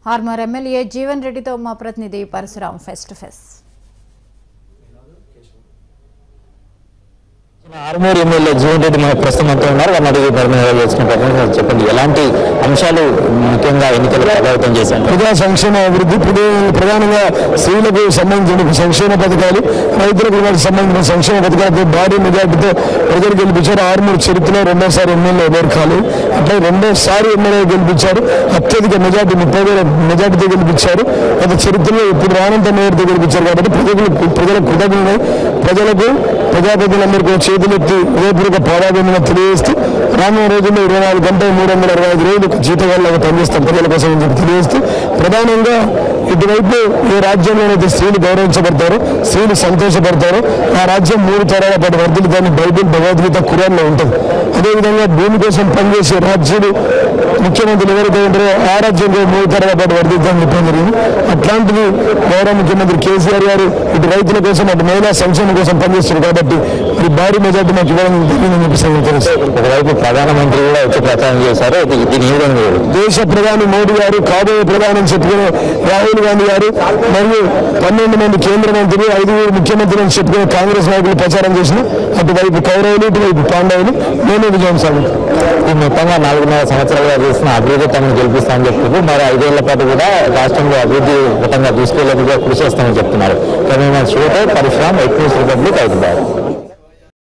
Armoor MLA Jeevan రెడ్డితో మా ప్రతినిధి Parashuram face to face Armoor MLA Jeevan Reddy మన ప్రస్తుతం అంతా ఉన్నారు వారిని అడిగి పరిణామాలు చేసుకున్న ప్రయత్నం చెప్పండి ఎలాంటి అంశాలు ముఖ్యంగా ఎన్నికలు ప్రభావితం చేశారు ప్రజా సంక్షేమ అభివృద్ధి ఇప్పుడు ప్రధానంగా స్త్రీలకు సంబంధించిన సంక్షేమ పథకాలు రైతులకు వారికి సంబంధించిన సంక్షేమ పథకాలతో భారీ మెజార్టీతో ప్రజలు గెలిపించారు ఆరుమూరు చరిత్రలో రెండోసారి ఎమ్మెల్యే ఎవరు కాలేదు అట్లా రెండోసారి ఎమ్మెల్యే గెలిపించారు అత్యధిక మెజార్టీ ముప్పై వేల మెజార్టీతో గెలిపించారు గత చరిత్రలో ఇప్పుడు రానంత మేయర్తో గెలిపించారు కాబట్టి ప్రజలు ప్రజలకు కృతజ్ఞతలు ప్రజలకు ప్రజాప్రతినిధులందరికీ చేతులెత్తి హృదయపూర్వక పాదాభివందన తెలియజేస్తూ రానున్న రోజుల్లో ఇరవై నాలుగు గంటలు మూడు వందల అరవై ఐదు రోజులు జీతగాళ్ళగా పనిచేస్తాం ప్రజల కోసం అని చెప్పి తెలియజేస్తూ ప్రధానంగా ఇటువైపు ఏ రాజ్యంలోనైతే స్త్రీలు గౌరవించబడతారో స్త్రీలు సంతోషపడతారో ఆ రాజ్యం మూడు తరాల పాటు వర్ధిల్లుతాని బైబిల్ భగవద్గీత ఖురాన్లో ఉంటుంది అదేవిధంగా భూమి కోసం పనిచేసే రాజ్యాలు ముఖ్యమంత్రులు ఎవరైతే ఉంటారో ఆ రాజ్యంలో మూడు తరాల పాటు వర్ధిద్దామని చెప్పడం జరిగింది అట్లాంటిది గౌరవ ముఖ్యమంత్రి కేసీఆర్ గారు ఇటు రైతుల కోసం అటు మహిళా సంక్షేమం కోసం పనిచేస్తారు కాబట్టి మరి భారీ మెజార్టీ మాకు ఇవ్వడం జరిగిందని చెప్పి సంగతి తెలుసు ఒకవైపు ప్రధానమంత్రి కూడా వచ్చి ప్రచారం చేశారు ఇది- దీని ఏ విధంగా చూడాలి? దేశ ప్రధాని మోడీ గారు కాబోయే ప్రధాని అని చెప్పుకునే రాహుల్ గాంధీ గారు మరియు పన్నెండు మంది కేంద్ర మంత్రులు ఐదుగురు ముఖ్యమంత్రులు అని చెప్పుకునే కాంగ్రెస్ నాయకులు ప్రచారం చేసిన అటువైపు కౌరవులు ఇటువైపు పాండవులు మేమే విజయం సాగుతాం ఈ మొత్తంగా నాలుగున్నర సంవత్సరాలుగా చేసిన అభివృద్ధి తమను గెలిపిస్తామని చెప్తున్నారు మరి ఐదేళ్ల పాటు కూడా రాష్ట్రంలో అభివృద్ధి విధంగా దూసుకెళ్లేందుకు కృషి చేస్తామని చెప్తున్నారు కానీ శివతో పరిశ్రమ ఎక్కువ రిపబ్లిక్ హైదరాబాద్